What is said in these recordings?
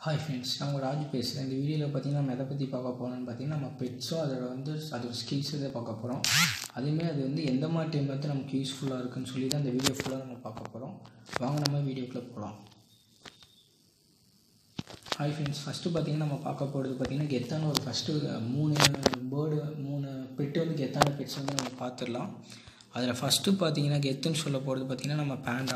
hi friends நான் உங்கள் ராஜு பேசுகிறேன் இந்த வீடியோவில் பார்த்தீங்கன்னா நம்ம எதை பற்றி பார்க்க போகிறோம்னு பார்த்தீங்கன்னா நம்ம பெட்ஸும் அதோட வந்து அதோட ஸ்கில்ஸ் இதை பார்க்க போகிறோம் அதேமாதிரி அது வந்து எந்த மாதிரி டைம் வந்து நமக்கு யூஸ்ஃபுல்லாக இருக்குன்னு சொல்லி தான் இந்த வீடியோ ஃபுல்லாக நம்ம பார்க்க போகிறோம் வாங்க நம்ம வீடியோக்குள்ளே போகலாம் ஹாய் ஃப்ரெண்ட்ஸ் ஃபஸ்ட்டு பார்த்தீங்கன்னா நம்ம பார்க்க போகிறது பார்த்தீங்கன்னா கெத்தான ஒரு ஃபஸ்ட்டு மூணு பேர்டு மூணு பெட்டு வந்து கெத்தான பெட்ஸ் வந்து நம்ம பார்த்துடலாம் அதில் ஃபஸ்ட்டு பார்த்தீங்கன்னா கெத்துன்னு சொல்ல போகிறது பார்த்தீங்கன்னா நம்ம பேண்டா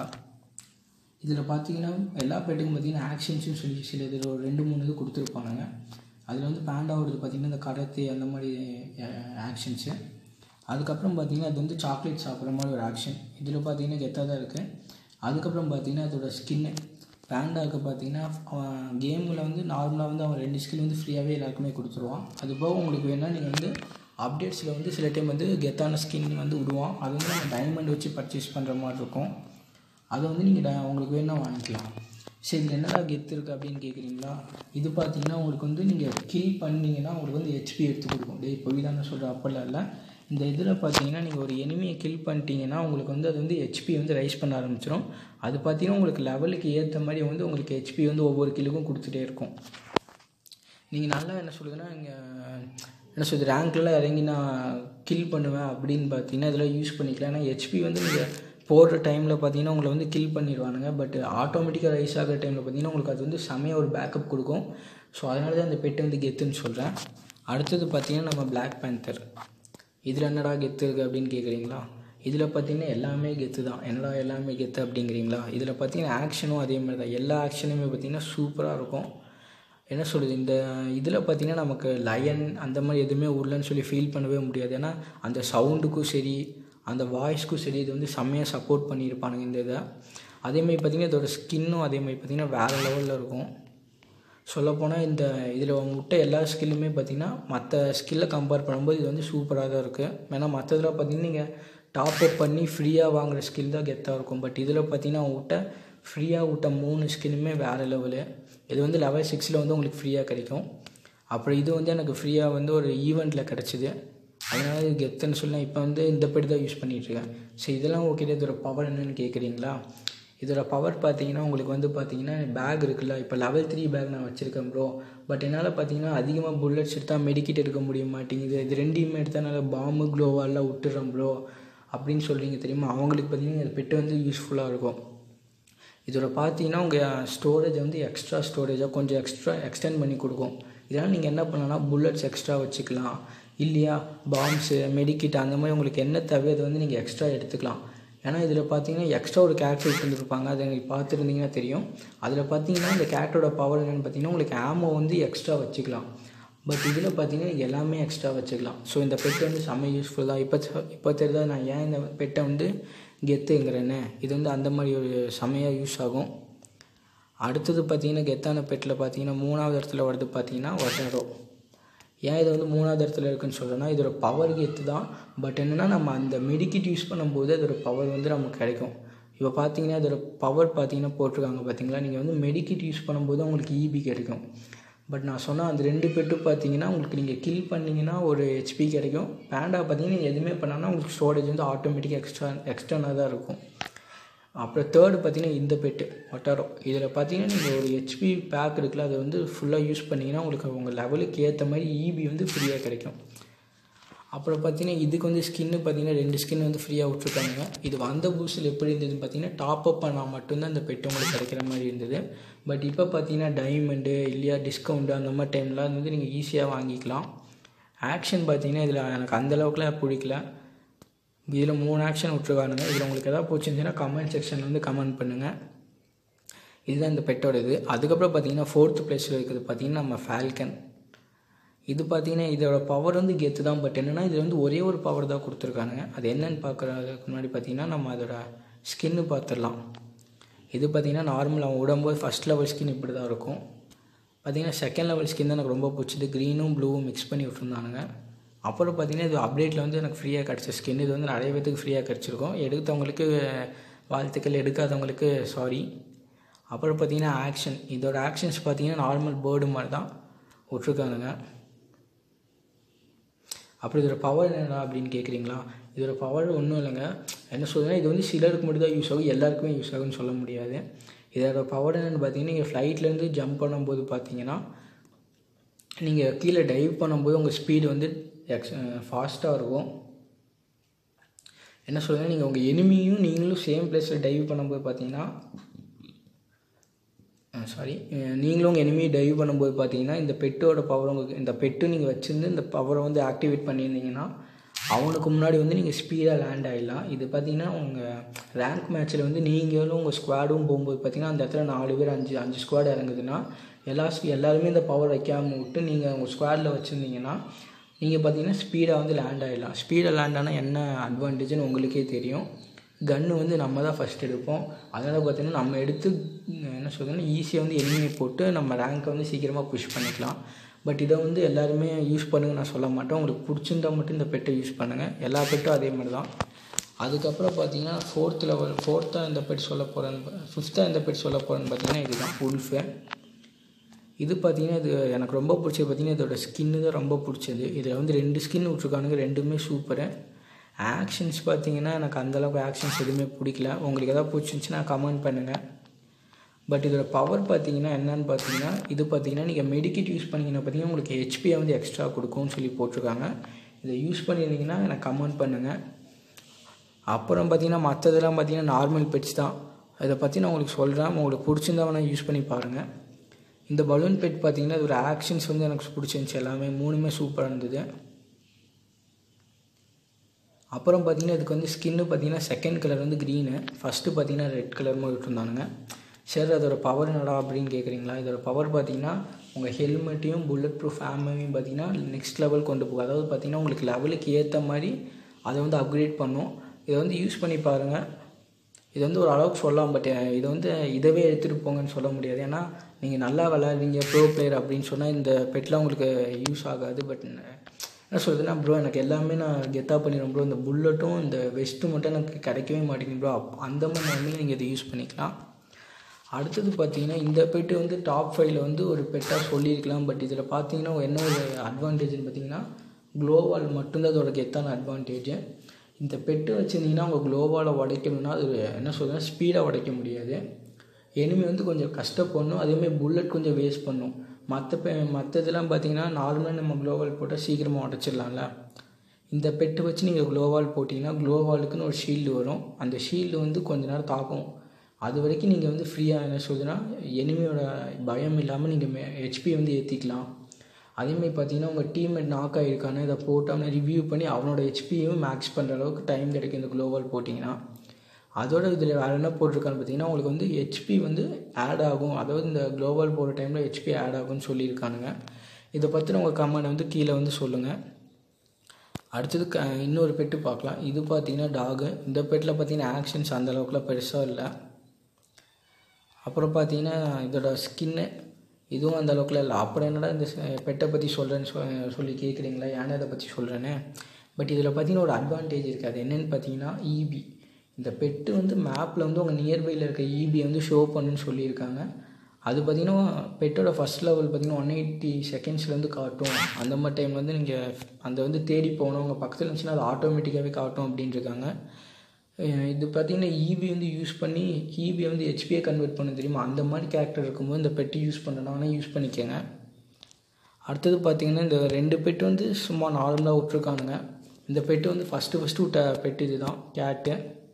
இதில் பார்த்தீங்கன்னா எல்லா பெட்டுக்கும் பார்த்தீங்கன்னா ஆக்ஷன்ஸ்னு சொல்லி சில இதில் ஒரு ரெண்டு மூணு இது கொடுத்துருப்பானுங்க அதில் வந்து பேண்டாவோடது பார்த்தீங்கன்னா இந்த கடத்தி அந்த மாதிரி ஆக்ஷன்ஸு அதுக்கப்புறம் பார்த்தீங்கன்னா அது வந்து சாக்லேட் சாப்பிட்ற மாதிரி ஒரு ஆக்ஷன் இதில் பார்த்தீங்கன்னா கெத்தாக தான் இருக்குது அதுக்கப்புறம் பார்த்தீங்கன்னா அதோட ஸ்கின்னு பேண்டாவுக்கு பார்த்தீங்கன்னா கேமில் வந்து நார்மலாக வந்து அவன் ரெண்டு ஸ்கில் வந்து ஃப்ரீயாகவே எல்லாருக்குமே கொடுத்துருவான் அது போக உங்களுக்கு வேணால் நீங்கள் வந்து அப்டேட்ஸில் வந்து சில டைம் வந்து கெத்தான ஸ்கின் வந்து விடுவான் அது வந்து நம்ம டைமண்ட் வச்சு பர்ச்சேஸ் பண்ணுற மாதிரி இருக்கும் அதை வந்து நீங்கள் உங்களுக்கு வேணால் வாங்கிக்கலாம் சரி இதில் என்னடா கெத்து இருக்குது அப்படின்னு கேட்குறீங்களா இது பார்த்தீங்கன்னா உங்களுக்கு வந்து நீங்கள் கில் பண்ணீங்கன்னா உங்களுக்கு வந்து ஹெச்பி எடுத்து கொடுக்கும் டேய் பொய் தானே சொல்கிற அப்போல்லாம் இல்லை இந்த இதில் பார்த்தீங்கன்னா நீங்கள் ஒரு எனிமையை கில் பண்ணிட்டீங்கன்னா உங்களுக்கு வந்து அது வந்து ஹெச்பி வந்து ரைஸ் பண்ண ஆரம்பிச்சிடும் அது பார்த்தீங்கன்னா உங்களுக்கு லெவலுக்கு ஏற்ற மாதிரி வந்து உங்களுக்கு ஹெச்பி வந்து ஒவ்வொரு கில்லுக்கும் கொடுத்துட்டே இருக்கும் நீங்கள் நல்லா என்ன சொல்லுதுன்னா இங்கே என்ன சொல்லுது ரேங்க்லாம் இறங்கி நான் கில் பண்ணுவேன் அப்படின்னு பார்த்தீங்கன்னா இதெல்லாம் யூஸ் பண்ணிக்கலாம் ஏன்னா ஹெச்பி வந்து நீங்கள் போடுற டைமில் பார்த்தீங்கன்னா உங்களை வந்து கில் பண்ணிடுவானுங்க பட் ஆட்டோமேட்டிக்காக ரைஸ் ஆகிற டைமில் பார்த்தீங்கன்னா உங்களுக்கு அது வந்து செமையாக ஒரு பேக்கப் கொடுக்கும் ஸோ அதனால தான் அந்த பெட்டு வந்து கெத்துன்னு சொல்கிறேன் அடுத்தது பார்த்தீங்கன்னா நம்ம பிளாக் பேந்தர் இதில் என்னடா கெத்து இருக்குது அப்படின்னு கேட்குறீங்களா இதில் பார்த்தீங்கன்னா எல்லாமே கெத்து தான் என்னடா எல்லாமே கெத்து அப்படிங்கிறீங்களா இதில் பார்த்தீங்கன்னா ஆக்ஷனும் அதே மாதிரி தான் எல்லா ஆக்ஷனுமே பார்த்தீங்கன்னா சூப்பராக இருக்கும் என்ன சொல்கிறது இந்த இதில் பார்த்திங்கன்னா நமக்கு லயன் அந்த மாதிரி எதுவுமே உருளைன்னு சொல்லி ஃபீல் பண்ணவே முடியாது ஏன்னா அந்த சவுண்டுக்கும் சரி அந்த வாய்ஸ்க்கும் சரி இது வந்து செம்மையாக சப்போர்ட் பண்ணியிருப்பானுங்க இந்த இதை அதேமாதிரி பார்த்திங்கன்னா இதோட ஸ்கின்னும் அதேமாதிரி பார்த்திங்கன்னா வேறு லெவலில் இருக்கும் சொல்லப்போனால் இந்த இதில் முட்டை எல்லா ஸ்கில்லுமே பார்த்திங்கன்னா மற்ற ஸ்கில்லை கம்பேர் பண்ணும்போது இது வந்து சூப்பராக தான் இருக்குது ஏன்னா மற்றதில் பார்த்திங்கன்னா நீங்கள் டாப் அப் பண்ணி ஃப்ரீயாக வாங்குகிற ஸ்கில் தான் கெத்தாக இருக்கும் பட் இதில் பார்த்திங்கன்னா விட்ட ஃப்ரீயாக விட்ட மூணு ஸ்கின்னுமே வேறு லெவலு இது வந்து லெவல் சிக்ஸில் வந்து உங்களுக்கு ஃப்ரீயாக கிடைக்கும் அப்புறம் இது வந்து எனக்கு ஃப்ரீயாக வந்து ஒரு ஈவெண்ட்டில் கிடச்சிது அதனால இது கெத்துன்னு சொல்லி இப்போ வந்து இந்த பெட் தான் யூஸ் பண்ணிகிட்ருக்கேன் ஸோ இதெல்லாம் ஓகே இதோட பவர் என்னென்னு கேட்குறீங்களா இதோட பவர் பார்த்தீங்கன்னா உங்களுக்கு வந்து பார்த்தீங்கன்னா பேக் இருக்குல்ல இப்போ லெவல் த்ரீ பேக் நான் வச்சுருக்கேன் ப்ரோ பட் என்னால் பார்த்தீங்கன்னா அதிகமாக புல்லட்ஸ் எடுத்தால் மெடிக்கிட் எடுக்க முடிய மாட்டேங்குது இது ரெண்டையுமே எடுத்தால் நல்லா பாம்பு க்ளோவாலாம் விட்டுறேன் ப்ரோ அப்படின்னு சொல்கிறீங்க தெரியுமா அவங்களுக்கு பார்த்தீங்கன்னா இந்த பெட்டு வந்து யூஸ்ஃபுல்லாக இருக்கும் இதோட பார்த்தீங்கன்னா உங்கள் ஸ்டோரேஜ் வந்து எக்ஸ்ட்ரா ஸ்டோரேஜாக கொஞ்சம் எக்ஸ்ட்ரா எக்ஸ்டெண்ட் பண்ணி கொடுக்கும் இதனால் நீங்கள் என்ன பண்ணலாம் புல்லட்ஸ் எக்ஸ்ட்ரா வச்சுக்கலாம் இல்லையா பாம்ஸு மெடிக்கிட் அந்த மாதிரி உங்களுக்கு என்ன தேவையோ அதை வந்து நீங்கள் எக்ஸ்ட்ரா எடுத்துக்கலாம் ஏன்னா இதில் பார்த்தீங்கன்னா எக்ஸ்ட்ரா ஒரு கேரக்டர் தந்துருப்பாங்க அதை நீங்கள் பார்த்துருந்தீங்கன்னா தெரியும் அதில் பார்த்தீங்கன்னா இந்த கேரக்டரோட பவர் என்னென்னு பார்த்தீங்கன்னா உங்களுக்கு ஆமோ வந்து எக்ஸ்ட்ரா வச்சுக்கலாம் பட் இதில் பார்த்தீங்கன்னா எல்லாமே எக்ஸ்ட்ரா வச்சுக்கலாம் ஸோ இந்த பெட்டு வந்து செம்ம யூஸ்ஃபுல் தான் இப்போ இப்போ தெரியுதா நான் ஏன் இந்த பெட்டை வந்து கெத்துங்கிறேன்னு இது வந்து அந்த மாதிரி ஒரு செமையாக யூஸ் ஆகும் அடுத்தது பார்த்தீங்கன்னா கெத்தான பெட்டில் பார்த்தீங்கன்னா மூணாவது இடத்துல வருது பார்த்தீங்கன்னா ஒட்டரோ ஏன் இது வந்து மூணாவது இடத்துல இருக்குன்னு சொல்கிறேன்னா இதோட பவர் கெத்து தான் பட் என்னென்னா நம்ம அந்த மெடிக்கிட் யூஸ் பண்ணும்போது அதோட பவர் வந்து நமக்கு கிடைக்கும் இப்போ பார்த்தீங்கன்னா அதோட பவர் பார்த்தீங்கன்னா போட்டிருக்காங்க பார்த்தீங்களா நீங்கள் வந்து மெடிக்கிட் யூஸ் பண்ணும்போது உங்களுக்கு இபி கிடைக்கும் பட் நான் சொன்ன அந்த ரெண்டு பெட்டு பார்த்தீங்கன்னா உங்களுக்கு நீங்கள் கில் பண்ணிங்கன்னா ஒரு ஹெச்பி கிடைக்கும் பேண்டா பார்த்தீங்கன்னா நீங்கள் எதுவுமே பண்ணாங்கன்னா உங்களுக்கு ஸ்டோரேஜ் வந்து ஆட்டோமேட்டிக்காக எக்ஸ்ட்ரா எக்ஸ்டர்னாக தான் இருக்கும் அப்புறம் தேர்டு பார்த்தீங்கன்னா இந்த பெட்டு ஒட்டாரோ இதில் பார்த்தீங்கன்னா நீங்கள் ஒரு ஹெச்பி பேக் இருக்குல்ல அதை வந்து ஃபுல்லாக யூஸ் பண்ணிங்கன்னா உங்களுக்கு உங்கள் லெவலுக்கு ஏற்ற மாதிரி இபி வந்து ஃப்ரீயாக கிடைக்கும் அப்புறம் பார்த்தீங்கன்னா இதுக்கு வந்து ஸ்கின்னு பார்த்தீங்கன்னா ரெண்டு ஸ்கின் வந்து ஃப்ரீயாக விட்ருக்காங்க இது வந்த பூஸில் எப்படி இருந்ததுன்னு பார்த்தீங்கன்னா டாப் அப் பண்ணால் மட்டும்தான் அந்த பெட்டு உங்களுக்கு கிடைக்கிற மாதிரி இருந்தது பட் இப்போ பார்த்தீங்கன்னா டைமண்டு இல்லையா டிஸ்கவுண்ட்டு அந்த மாதிரி டைம்லாம் வந்து நீங்கள் ஈஸியாக வாங்கிக்கலாம் ஆக்ஷன் பார்த்தீங்கன்னா இதில் எனக்கு அந்தளவுக்குலாம் பிடிக்கல இதில் மூணு ஆக்ஷன் விட்ருக்கானுங்க இதில் உங்களுக்கு எதாவது பிடிச்சிருந்துச்சுன்னா கமெண்ட் செக்ஷனில் வந்து கமெண்ட் பண்ணுங்கள் இதுதான் இந்த பெட்டோட இது அதுக்கப்புறம் பார்த்தீங்கன்னா ஃபோர்த்து ப்ளேஸில் இருக்கிறது பார்த்தீங்கன்னா நம்ம ஃபால்கன் இது பார்த்தீங்கன்னா இதோட பவர் வந்து கெத்து தான் பட் என்னென்னா இது வந்து ஒரே ஒரு பவர் தான் கொடுத்துருக்கானுங்க அது என்னென்னு பார்க்குறதுக்கு முன்னாடி பார்த்தீங்கன்னா நம்ம அதோட ஸ்கின்னு பார்த்துடலாம் இது பார்த்தீங்கன்னா நார்மல் அவன் விடும்போது ஃபஸ்ட் லெவல் ஸ்கின் இப்படி தான் இருக்கும் பார்த்தீங்கன்னா செகண்ட் லெவல் ஸ்கின் தான் எனக்கு ரொம்ப பிடிச்சது க்ரீனும் ப்ளூவும் மிக்ஸ் பண்ணி விட்டுருந்தானுங்க அப்புறம் பார்த்தீங்கன்னா இது அப்டேட்டில் வந்து எனக்கு ஃப்ரீயாக கிடச்ச ஸ்கின் இது வந்து நிறைய பேத்துக்கு ஃப்ரீயாக கிடச்சிருக்கும் எடுத்தவங்களுக்கு வாழ்த்துக்கள் எடுக்காதவங்களுக்கு சாரி அப்புறம் பார்த்தீங்கன்னா ஆக்ஷன் இதோட ஆக்ஷன்ஸ் பார்த்தீங்கன்னா நார்மல் பேர்டு மாதிரி தான் விட்ருக்கானுங்க அப்புறம் இதோட பவர் என்னடா அப்படின்னு கேட்குறீங்களா இதோட பவர் ஒன்றும் இல்லைங்க என்ன சொல்கிறேன்னா இது வந்து சிலருக்கு மட்டும் தான் யூஸ் ஆகும் எல்லாருக்குமே யூஸ் ஆகும்னு சொல்ல முடியாது இதோட பவர் என்னென்னு பார்த்தீங்கன்னா நீங்கள் ஃப்ளைட்லேருந்து ஜம்ப் பண்ணும்போது பார்த்தீங்கன்னா நீங்கள் கீழே டைவ் பண்ணும்போது உங்கள் ஸ்பீடு வந்து எக்ஸ் ஃபாஸ்ட்டாக இருக்கும் என்ன சொல்லுங்கள் நீங்கள் உங்கள் எனிமியும் நீங்களும் சேம் பிளேஸில் டைவ் பண்ணும்போது பார்த்தீங்கன்னா சாரி நீங்களும் உங்கள் எனிமி டைவ் பண்ணும்போது பார்த்தீங்கன்னா இந்த பெட்டோட பவர் உங்களுக்கு இந்த பெட்டு நீங்கள் வச்சுருந்து இந்த பவரை வந்து ஆக்டிவேட் பண்ணியிருந்தீங்கன்னா அவனுக்கு முன்னாடி வந்து நீங்கள் ஸ்பீடாக லேண்ட் ஆகிடலாம் இது பார்த்தீங்கன்னா உங்கள் ரேங்க் மேட்ச்சில் வந்து நீங்களும் உங்கள் ஸ்குவாடும் போகும்போது பார்த்தீங்கன்னா அந்த இடத்துல நாலு பேர் அஞ்சு அஞ்சு ஸ்குவாட் இறங்குதுன்னா எல்லா எல்லாருமே இந்த பவர் வைக்காமல் விட்டு நீங்கள் உங்கள் ஸ்குவாடில் வச்சுருந்தீங்கன்னா நீங்கள் பார்த்தீங்கன்னா ஸ்பீடாக வந்து லேண்ட் ஆகிடலாம் ஸ்பீடாக லேண்ட் ஆனால் என்ன அட்வான்டேஜ்னு உங்களுக்கே தெரியும் கன்று வந்து நம்ம தான் ஃபஸ்ட் எடுப்போம் அதனால் பார்த்தீங்கன்னா நம்ம எடுத்து என்ன சொல்கிறதுன்னா ஈஸியாக வந்து எலிமினேட் போட்டு நம்ம ரேங்க்கை வந்து சீக்கிரமாக புஷ் பண்ணிக்கலாம் பட் இதை வந்து எல்லாருமே யூஸ் பண்ணுங்க நான் சொல்ல மாட்டேன் உங்களுக்கு பிடிச்சிருந்தா மட்டும் இந்த பெட்டை யூஸ் பண்ணுங்கள் எல்லா பெட்டும் அதே மாதிரி தான் அதுக்கப்புறம் பார்த்தீங்கன்னா ஃபோர்த் லெவல் ஃபோர்த்தாக இந்த பெட் சொல்ல போகிறேன்னு ஃபிஃப்த்தாக இந்த பெட் சொல்ல போகிறேன்னு பார்த்தீங்கன்னா இதுதான் உல்ஃபு இது பார்த்தீங்கன்னா இது எனக்கு ரொம்ப பிடிச்சது பார்த்தீங்கன்னா இதோட ஸ்கின்னு தான் ரொம்ப பிடிச்சது இதில் வந்து ரெண்டு ஸ்கின் விட்ருக்கானுங்க ரெண்டுமே சூப்பரு ஆக்ஷன்ஸ் பார்த்தீங்கன்னா எனக்கு அந்தளவுக்கு ஆக்ஷன்ஸ் எதுவுமே பிடிக்கல உங்களுக்கு எதாவது பிடிச்சிருந்துச்சின்னா கமெண்ட் பண்ணுங்கள் பட் இதோட பவர் பார்த்தீங்கன்னா என்னன்னு பார்த்தீங்கன்னா இது பார்த்தீங்கன்னா நீங்கள் மெடிக்கெட் யூஸ் பண்ணிங்கன்னா பார்த்தீங்கன்னா உங்களுக்கு ஹெச்பியை வந்து எக்ஸ்ட்ரா கொடுக்கும்னு சொல்லி போட்டிருக்காங்க இதை யூஸ் பண்ணியிருந்தீங்கன்னா எனக்கு கமெண்ட் பண்ணுங்கள் அப்புறம் பார்த்தீங்கன்னா மற்றதெல்லாம் பார்த்தீங்கன்னா நார்மல் பெட்ஸ் தான் இதை பற்றி நான் உங்களுக்கு சொல்கிறேன் உங்களுக்கு பிடிச்சிருந்தா வேணால் யூஸ் பண்ணி பாருங்கள் இந்த பலூன் பெட் பார்த்தீங்கன்னா இதோட ஆக்ஷன்ஸ் வந்து எனக்கு பிடிச்சிருந்துச்சி எல்லாமே மூணுமே சூப்பராக இருந்தது அப்புறம் பார்த்தீங்கன்னா இதுக்கு வந்து ஸ்கின்னு பார்த்தீங்கன்னா செகண்ட் கலர் வந்து க்ரீனு ஃபஸ்ட்டு பார்த்தீங்கன்னா ரெட் கலர் மாதிரி விட்டுருந்தானுங்க சரி அதோட பவர் என்னடா அப்படின்னு கேட்குறீங்களா இதோட பவர் பார்த்தீங்கன்னா உங்கள் ஹெல்மெட்டையும் புல்லட் ப்ரூஃப் ஆமையும் பார்த்தீங்கன்னா நெக்ஸ்ட் லெவல் கொண்டு போகும் அதாவது பார்த்தீங்கன்னா உங்களுக்கு லெவலுக்கு ஏற்ற மாதிரி அதை வந்து அப்கிரேட் பண்ணும் இதை வந்து யூஸ் பண்ணி பாருங்கள் இது வந்து ஒரு அளவுக்கு சொல்லலாம் பட் இதை வந்து இதவே எடுத்துகிட்டு போங்கன்னு சொல்ல முடியாது ஏன்னா நீங்கள் நல்லா விளாடுவீங்க ப்ரோ பிளேயர் அப்படின்னு சொன்னால் இந்த பெட்லாம் உங்களுக்கு யூஸ் ஆகாது பட் என்ன சொல்கிறதுனா ப்ரோ எனக்கு எல்லாமே நான் கெத்தாக பண்ணிடுறேன் ப்ரோ இந்த புல்லட்டும் இந்த வெஸ்ட்டு மட்டும் எனக்கு கிடைக்கவே மாட்டேங்குது ப்ரோ அப் அந்த மாதிரி நேரத்தில் நீங்கள் இதை யூஸ் பண்ணிக்கலாம் அடுத்தது பார்த்தீங்கன்னா இந்த பெட்டு வந்து டாப் ஃபைவ்ல வந்து ஒரு பெட்டாக சொல்லியிருக்கலாம் பட் இதில் பார்த்தீங்கன்னா என்ன ஒரு அட்வான்டேஜ்னு பார்த்தீங்கன்னா க்ளோவால் மட்டும்தான் அதோட கெத்தான அட்வான்டேஜ் இந்த பெட்டு வச்சுருந்தீங்கன்னா உங்கள் க்ளோவால் உடைக்கணும்னா அது என்ன சொல்கிறேன் ஸ்பீடாக உடைக்க முடியாது எனிமி வந்து கொஞ்சம் கஷ்டப்படணும் அதேமாதிரி புல்லட் கொஞ்சம் வேஸ்ட் பண்ணும் மற்ற பெ மற்ற இதெல்லாம் பார்த்தீங்கன்னா நார்மலாக நம்ம க்ளோவால் போட்டால் சீக்கிரமாக உடச்சிடலாம்ல இந்த பெட்டு வச்சு நீங்கள் க்ளோவால் போட்டிங்கன்னா க்ளோவாலுக்குன்னு ஒரு ஷீல்டு வரும் அந்த ஷீல்டு வந்து கொஞ்ச நேரம் தாக்கும் அது வரைக்கும் நீங்கள் வந்து ஃப்ரீயாக என்ன சொல்லுதுன்னா எனிமியோட பயம் இல்லாமல் நீங்கள் மே ஹெச்பி வந்து ஏற்றிக்கலாம் அதேமாதிரி பார்த்தீங்கன்னா உங்கள் டீம்மேட் நாக் ஆகிருக்கானு இதை போட்டு அவனை ரிவ்யூ பண்ணி அவனோட ஹெச்பியும் மேக்ஸ் பண்ணுற அளவுக்கு டைம் கிடைக்கும் இந்த க்ளோவால் போட்டிங்கன்னா அதோட இதில் வேறு என்ன போட்டிருக்கான்னு பார்த்தீங்கன்னா உங்களுக்கு வந்து ஹெச்பி வந்து ஆட் ஆகும் அதாவது இந்த குளோபல் போகிற டைமில் ஹெச்பி ஆட் ஆகும்னு சொல்லியிருக்கானுங்க இதை பற்றின உங்கள் கமெண்ட் வந்து கீழே வந்து சொல்லுங்கள் அடுத்தது க இன்னொரு பெட்டு பார்க்கலாம் இது பார்த்தீங்கன்னா டாகு இந்த பெட்டில் பார்த்தீங்கன்னா ஆக்ஷன்ஸ் அந்த அளவுக்குலாம் பெருசாக இல்லை அப்புறம் பார்த்தீங்கன்னா இதோட ஸ்கின்னு இதுவும் அந்த அளவுக்குலாம் இல்லை அப்புறம் என்னடா இந்த பெட்டை பற்றி சொல்கிறேன்னு சொ சொல்லி கேட்குறீங்களா ஏன்னா இதை பற்றி சொல்கிறேன்னு பட் இதில் பார்த்தீங்கன்னா ஒரு அட்வான்டேஜ் இருக்குது அது என்னென்னு பார்த்தீங்கன்னா இபி இந்த பெட்டு வந்து மேப்பில் வந்து உங்கள் நியர்பையில் இருக்க இபி வந்து ஷோ பண்ணுன்னு சொல்லியிருக்காங்க அது பார்த்திங்கன்னா பெட்டோட ஃபஸ்ட் லெவல் பார்த்திங்கன்னா ஒன் எயிட்டி செகண்ட்ஸ்லேருந்து காட்டும் அந்த மாதிரி டைம் வந்து நீங்கள் அந்த வந்து தேடி போகணும் உங்கள் பக்கத்தில் இருந்துச்சுன்னா அது ஆட்டோமேட்டிக்காகவே காட்டும் அப்படின்ட்டுருக்காங்க இது பார்த்திங்கன்னா இபி வந்து யூஸ் பண்ணி இபி வந்து ஹெச்பியை கன்வெர்ட் பண்ண தெரியுமா அந்த மாதிரி கேரக்டர் இருக்கும்போது இந்த பெட்டு யூஸ் பண்ணணும்னா யூஸ் பண்ணிக்கோங்க அடுத்தது பார்த்திங்கன்னா இந்த ரெண்டு பெட்டு வந்து சும்மா நார்மலாக விட்ருக்கானுங்க இந்த பெட்டு வந்து ஃபஸ்ட்டு ஃபஸ்ட்டு விட்ட பெட்டு இது தான் கேட்டு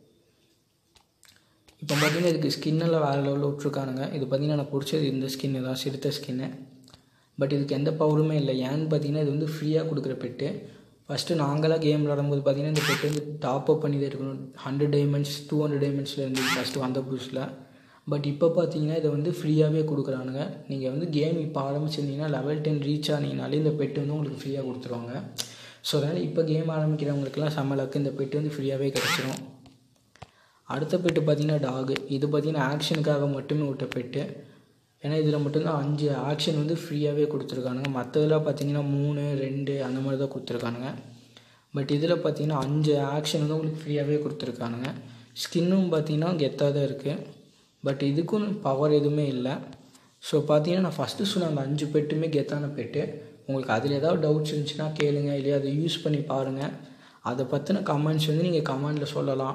இப்போ பார்த்தீங்கன்னா இதுக்கு ஸ்கின்னெல்லாம் வேறு லெவலில் விட்ருக்கானுங்க இது பார்த்தீங்கன்னா எனக்கு பிடிச்சது இந்த ஸ்கின்னு தான் சிறுத்தை ஸ்கின்னு பட் இதுக்கு எந்த பவருமே இல்லை ஏன்னு பார்த்தீங்கன்னா இது வந்து ஃப்ரீயாக கொடுக்குற பெட்டு ஃபஸ்ட்டு நாங்களாம் கேம் விளாடும்போது பார்த்தீங்கன்னா இந்த பெட்டு வந்து டாப் அப் பண்ணி தான் இருக்கணும் ஹண்ட்ரட் டைமண்ட்ஸ் டூ ஹண்ட்ரட் டைமண்ட்ஸில் இருந்து ஃபஸ்ட்டு வந்த புதுசில் பட் இப்போ பார்த்தீங்கன்னா இதை வந்து ஃப்ரீயாகவே கொடுக்குறானுங்க நீங்கள் வந்து கேம் இப்போ ஆரம்பிச்சிருந்தீங்கன்னா லெவல் டென் ரீச் ஆனீங்கனாலே இந்த பெட்டு வந்து உங்களுக்கு ஃப்ரீயாக கொடுத்துருவாங்க ஸோ அதனால் இப்போ கேம் ஆரம்பிக்கிறவங்களுக்குலாம் செம்ம லக்கு இந்த பெட்டு வந்து ஃப்ரீயாகவே கிடச்சிரும் அடுத்த பெட்டு பார்த்திங்கன்னா டாகு இது பார்த்திங்கன்னா ஆக்ஷனுக்காக மட்டுமே விட்ட பெட்டு ஏன்னா இதில் மட்டும்தான் அஞ்சு ஆக்ஷன் வந்து ஃப்ரீயாகவே கொடுத்துருக்கானுங்க மற்றதெல்லாம் பார்த்திங்கன்னா மூணு ரெண்டு அந்த மாதிரி தான் கொடுத்துருக்கானுங்க பட் இதில் பார்த்திங்கன்னா அஞ்சு ஆக்ஷன் வந்து உங்களுக்கு ஃப்ரீயாகவே கொடுத்துருக்கானுங்க ஸ்கின்னும் பார்த்திங்கன்னா கெத்தாக தான் இருக்குது பட் இதுக்கும் பவர் எதுவுமே இல்லை ஸோ பார்த்தீங்கன்னா நான் ஃபஸ்ட்டு சொன்ன அந்த அஞ்சு பெட்டுமே கெத்தான பெட்டு உங்களுக்கு அதில் ஏதாவது டவுட்ஸ் இருந்துச்சுன்னா கேளுங்க இல்லையா அதை யூஸ் பண்ணி பாருங்கள் அதை பற்றின கமெண்ட்ஸ் வந்து நீங்கள் கமெண்டில் சொல்லலாம்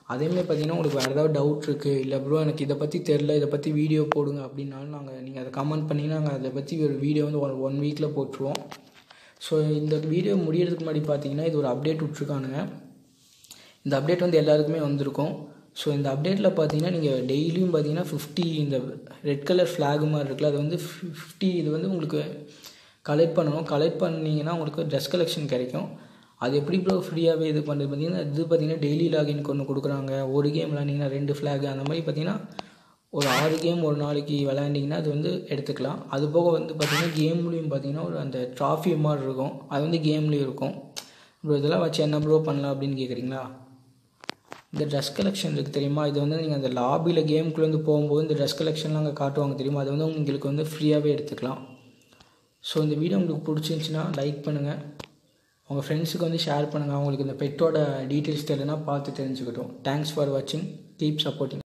அதேமாதிரி பார்த்தீங்கன்னா உங்களுக்கு வேறு ஏதாவது டவுட் இருக்குது இல்லை ப்ரோ எனக்கு இதை பற்றி தெரில இதை பற்றி வீடியோ போடுங்க அப்படின்னாலும் நாங்கள் நீங்கள் அதை கமெண்ட் பண்ணிங்கன்னா நாங்கள் அதை பற்றி ஒரு வீடியோ வந்து ஒரு ஒன் வீக்கில் போட்டுருவோம் ஸோ இந்த வீடியோ முடியறதுக்கு முன்னாடி பார்த்தீங்கன்னா இது ஒரு அப்டேட் விட்ருக்கானுங்க இந்த அப்டேட் வந்து எல்லாருக்குமே வந்திருக்கும் ஸோ இந்த அப்டேட்டில் பார்த்தீங்கன்னா நீங்கள் டெய்லியும் பார்த்தீங்கன்னா ஃபிஃப்டி இந்த ரெட் கலர் ஃப்ளாக் மாதிரி இருக்குல்ல அது வந்து ஃபிஃப்டி இது வந்து உங்களுக்கு கலெக்ட் பண்ணணும் கலெக்ட் பண்ணிங்கன்னா உங்களுக்கு ட்ரெஸ் கலெக்ஷன் கிடைக்கும் அது எப்படி ப்ரோ ஃப்ரீயாகவே இது பண்ணுறது பார்த்தீங்கன்னா இது பார்த்தீங்கன்னா டெய்லி லாகின்க்கு ஒன்று கொடுக்குறாங்க ஒரு கேம் விளாண்டிங்கன்னா ரெண்டு ஃப்ளாக் அந்த மாதிரி பார்த்தீங்கன்னா ஒரு ஆறு கேம் ஒரு நாளைக்கு விளையாண்டிங்கன்னா அது வந்து எடுத்துக்கலாம் அது போக வந்து பார்த்திங்கன்னா கேம்லேயும் பார்த்தீங்கன்னா ஒரு அந்த ட்ராஃபி மாதிரி இருக்கும் அது வந்து கேம்லேயும் இருக்கும் ப்ரோ இதெல்லாம் வச்சு என்ன ப்ரோ பண்ணலாம் அப்படின்னு கேட்குறீங்களா இந்த ட்ரெஸ் கலெக்ஷன் இருக்குது தெரியுமா இது வந்து நீங்கள் அந்த லாபியில் கேமுக்குள்ளே வந்து போகும்போது இந்த ட்ரெஸ் கலெக்ஷன்லாம் அங்கே காட்டுவாங்க தெரியுமா அது வந்து உங்களுக்கு வந்து ஃப்ரீயாகவே எடுத்துக்கலாம் ஸோ இந்த வீடியோ உங்களுக்கு பிடிச்சிருந்துச்சின்னா லைக் பண்ணுங்கள் உங்கள் ஃப்ரெண்ட்ஸுக்கு வந்து ஷேர் பண்ணுங்கள் அவங்களுக்கு இந்த பெட்டோட டீட்டெயில்ஸ் தெரியலனா பார்த்து தெரிஞ்சுக்கிட்டோம் தேங்க்ஸ் ஃபார் வாட்சிங் கீப் சப்போர்ட்டிங்